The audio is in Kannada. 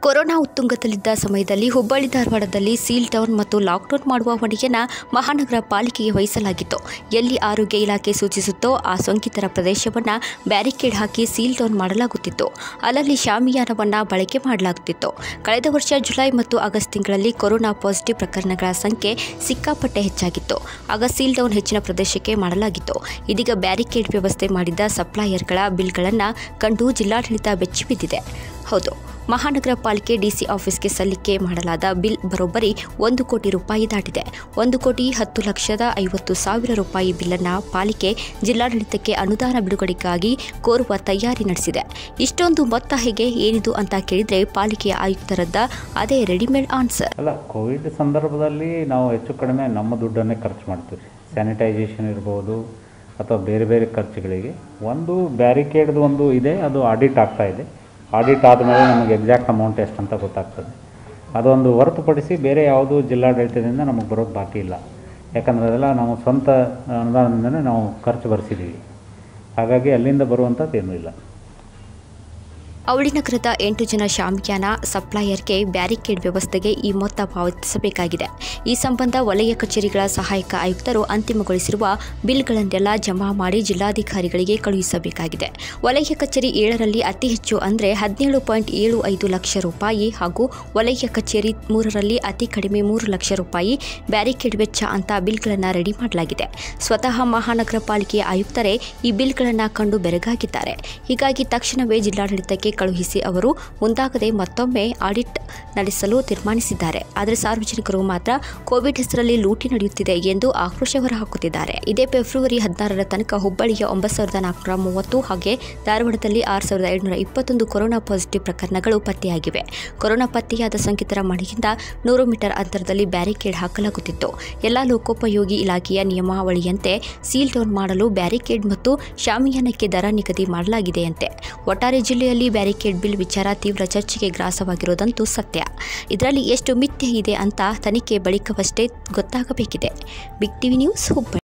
ಕೊರೋನಾ ಉತ್ತುಂಗದಲ್ಲಿದ್ದ ಸಮಯದಲ್ಲಿ ಹುಬ್ಬಳ್ಳಿ ಧಾರವಾಡದಲ್ಲಿ ಸೀಲ್ ಡೌನ್ ಮತ್ತು ಲಾಕ್ಡೌನ್ ಮಾಡುವ ಹೊಣೆಯನ್ನು ಮಹಾನಗರ ಪಾಲಿಕೆಗೆ ವಹಿಸಲಾಗಿತ್ತು ಎಲ್ಲಿ ಆರೋಗ್ಯ ಇಲಾಖೆ ಸೂಚಿಸುತ್ತೋ ಆ ಸೋಂಕಿತರ ಪ್ರದೇಶವನ್ನು ಬ್ಯಾರಿಕೇಡ್ ಹಾಕಿ ಸೀಲ್ ಡೌನ್ ಮಾಡಲಾಗುತ್ತಿತ್ತು ಅಲ್ಲಲ್ಲಿ ಶಾಮಿಯಾನವನ್ನು ಬಳಕೆ ಮಾಡಲಾಗುತ್ತಿತ್ತು ಕಳೆದ ವರ್ಷ ಜುಲೈ ಮತ್ತು ಆಗಸ್ಟ್ ತಿಂಗಳಲ್ಲಿ ಕೊರೋನಾ ಪಾಸಿಟಿವ್ ಪ್ರಕರಣಗಳ ಸಂಖ್ಯೆ ಸಿಕ್ಕಾಪಟ್ಟೆ ಹೆಚ್ಚಾಗಿತ್ತು ಆಗ ಸೀಲ್ ಡೌನ್ ಹೆಚ್ಚಿನ ಪ್ರದೇಶಕ್ಕೆ ಮಾಡಲಾಗಿತ್ತು ಇದೀಗ ಬ್ಯಾರಿಕೇಡ್ ವ್ಯವಸ್ಥೆ ಮಾಡಿದ್ದ ಸಪ್ಲೈಯರ್ಗಳ ಬಿಲ್ಗಳನ್ನು ಕಂಡು ಜಿಲ್ಲಾಡಳಿತ ಬೆಚ್ಚಿಬಿದ್ದಿದೆ ಹೌದು ಮಹಾನಗರ ಪಾಲಿಕೆ ಡಿಸಿ ಆಫೀಸ್ಗೆ ಸಲ್ಲಿಕೆ ಮಾಡಲಾದ ಬಿಲ್ ಬರೋಬ್ಬರಿ ಒಂದು ಕೋಟಿ ರೂಪಾಯಿ ದಾಟಿದೆ ಒಂದು ಕೋಟಿ ಹತ್ತು ಲಕ್ಷದ ಐವತ್ತು ಸಾವಿರ ರೂಪಾಯಿ ಬಿಲ್ಲನ್ನು ಪಾಲಿಕೆ ಜಿಲ್ಲಾಡಳಿತಕ್ಕೆ ಅನುದಾನ ಬಿಡುಗಡೆಗಾಗಿ ಕೋರುವ ತಯಾರಿ ನಡೆಸಿದೆ ಇಷ್ಟೊಂದು ಮೊತ್ತ ಹೇಗೆ ಏನಿದು ಅಂತ ಕೇಳಿದರೆ ಪಾಲಿಕೆಯ ಆಯುಕ್ತರದ್ದ ಅದೇ ರೆಡಿಮೇಡ್ ಆನ್ಸರ್ ಅಲ್ಲ ಕೋವಿಡ್ ಸಂದರ್ಭದಲ್ಲಿ ನಾವು ಹೆಚ್ಚು ಕಡಿಮೆ ನಮ್ಮ ದುಡ್ಡನ್ನೇ ಖರ್ಚು ಮಾಡ್ತೀವಿ ಸ್ಯಾನಿಟೈಸೇಷನ್ ಇರ್ಬೋದು ಅಥವಾ ಬೇರೆ ಬೇರೆ ಖರ್ಚುಗಳಿಗೆ ಒಂದು ಬ್ಯಾರಿಕೇಡ್ದು ಒಂದು ಇದೆ ಅದು ಆಡಿಟ್ ಆಗ್ತಾ ಇದೆ ಆಡಿಟ್ ಆದಮೇಲೆ ನಮಗೆ ಎಕ್ಸಾಕ್ಟ್ ಅಮೌಂಟ್ ಎಷ್ಟು ಅಂತ ಗೊತ್ತಾಗ್ತದೆ ಅದೊಂದು ಹೊರತುಪಡಿಸಿ ಬೇರೆ ಯಾವುದೂ ಜಿಲ್ಲಾಡಳಿತದಿಂದ ನಮಗೆ ಬರೋದು ಬಾಕಿ ಇಲ್ಲ ಯಾಕಂದರೆ ಅದೆಲ್ಲ ನಾವು ಸ್ವಂತ ಅನುದಾನದಿಂದನೇ ನಾವು ಖರ್ಚು ಭರಿಸಿದ್ದೀವಿ ಹಾಗಾಗಿ ಅಲ್ಲಿಂದ ಬರುವಂಥದ್ದು ಏನೂ ಇಲ್ಲ ಅವಳಿ ನಗರದ ಎಂಟು ಜನ ಶಾಮಿಯಾನ ಸಪ್ಲೈಯರ್ಗೆ ಬ್ಯಾರಿಕೇಡ್ ವ್ಯವಸ್ಥೆಗೆ ಈ ಮೊತ್ತ ಪಾವತಿಸಬೇಕಾಗಿದೆ ಈ ಸಂಬಂಧ ವಲಯ ಕಚೇರಿಗಳ ಸಹಾಯಕ ಆಯುಕ್ತರು ಅಂತಿಮಗೊಳಿಸಿರುವ ಬಿಲ್ಗಳನ್ನೆಲ್ಲ ಜಮಾ ಮಾಡಿ ಜಿಲ್ಲಾಧಿಕಾರಿಗಳಿಗೆ ಕಳುಹಿಸಬೇಕಾಗಿದೆ ವಲಯ ಕಚೇರಿ ಏಳರಲ್ಲಿ ಅತಿ ಹೆಚ್ಚು ಅಂದರೆ ಹದಿನೇಳು ಪಾಯಿಂಟ್ ಏಳು ಐದು ಲಕ್ಷ ರೂಪಾಯಿ ಹಾಗೂ ವಲಯ ಕಚೇರಿ ಮೂರರಲ್ಲಿ ಅತಿ ಕಡಿಮೆ ಮೂರು ಲಕ್ಷ ರೂಪಾಯಿ ಬ್ಯಾರಿಕೇಡ್ ವೆಚ್ಚ ಅಂತ ಬಿಲ್ಗಳನ್ನು ರೆಡಿ ಮಾಡಲಾಗಿದೆ ಸ್ವತಃ ಮಹಾನಗರ ಪಾಲಿಕೆಯ ಆಯುಕ್ತರೇ ಈ ಬಿಲ್ಗಳನ್ನು ಕಂಡು ಬೆರಗಾಗಿದ್ದಾರೆ ಹೀಗಾಗಿ ತಕ್ಷಣವೇ ಜಿಲ್ಲಾಡಳಿತಕ್ಕೆ ಕಳುಹಿಸಿ ಅವರು ಮುಂದಾಗದೆ ಮತ್ತೊಮ್ಮೆ ಆಡಿಟ್ ನಡೆಸಲು ತೀರ್ಮಾನಿಸಿದ್ದಾರೆ ಆದರೆ ಸಾರ್ವಜನಿಕರು ಮಾತ್ರ ಕೋವಿಡ್ ಹೆಸರಲ್ಲಿ ಲೂಟಿ ನಡೆಯುತ್ತಿದೆ ಎಂದು ಆಕ್ರೋಶ ಹೊರಹಾಕುತ್ತಿದ್ದಾರೆ ಇದೇ ಫೆಬ್ರವರಿ ಹದಿನಾರರ ತನಕ ಹುಬ್ಬಳ್ಳಿಯ ಒಂಬತ್ತು ಸಾವಿರದ ನಾಲ್ಕುನೂರ ಮೂವತ್ತು ಹಾಗೆ ಧಾರವಾಡದಲ್ಲಿ ಆರು ಸಾವಿರದ ಏಳುನೂರ ಇಪ್ಪತ್ತೊಂದು ಕೊರೋನಾ ಪಾಸಿಟಿವ್ ಪ್ರಕರಣಗಳು ಪತ್ತೆಯಾಗಿವೆ ಕೊರೋನಾ ಪತ್ತೆಯಾದ ಸೋಂಕಿತರ ಮನೆಯಿಂದ ನೂರು ಮೀಟರ್ ಅಂತರದಲ್ಲಿ ಬ್ಯಾರಿಕೇಡ್ ಹಾಕಲಾಗುತ್ತಿತ್ತು ಎಲ್ಲ ಲೋಕೋಪಯೋಗಿ ಇಲಾಖೆಯ ನಿಯಮಾವಳಿಯಂತೆ ಸೀಲ್ ಡೌನ್ ಮಾಡಲು ಬ್ಯಾರಿಕೇಡ್ ಮತ್ತು ಶಾಮಿಯಾನಕ್ಕೆ ದರ ನಿಗದಿ ಮಾಡಲಾಗಿದೆಯಂತೆ ಒಟ್ಟಾರೆ ಜಿಲ್ಲೆಯಲ್ಲಿ ಬ್ಯಾರಿಕೇಡ್ ಬಿಲ್ ವಿಚಾರ ತೀವ್ರ ಚರ್ಚೆಗೆ ಗ್ರಾಸವಾಗಿರೋದಂತೂ ಸತ್ಯ ಇದರಲ್ಲಿ ಎಷ್ಟು ಮಿಥ್ಯೆ ಇದೆ ಅಂತ ತನಿಖೆ ಬಳಿಕವಷ್ಟೇ ಗೊತ್ತಾಗಬೇಕಿದೆ ಬಿಗ್ ಟಿವಿ ನ್ಯೂಸ್ ಹುಬ್ಬಳ್ಳಿ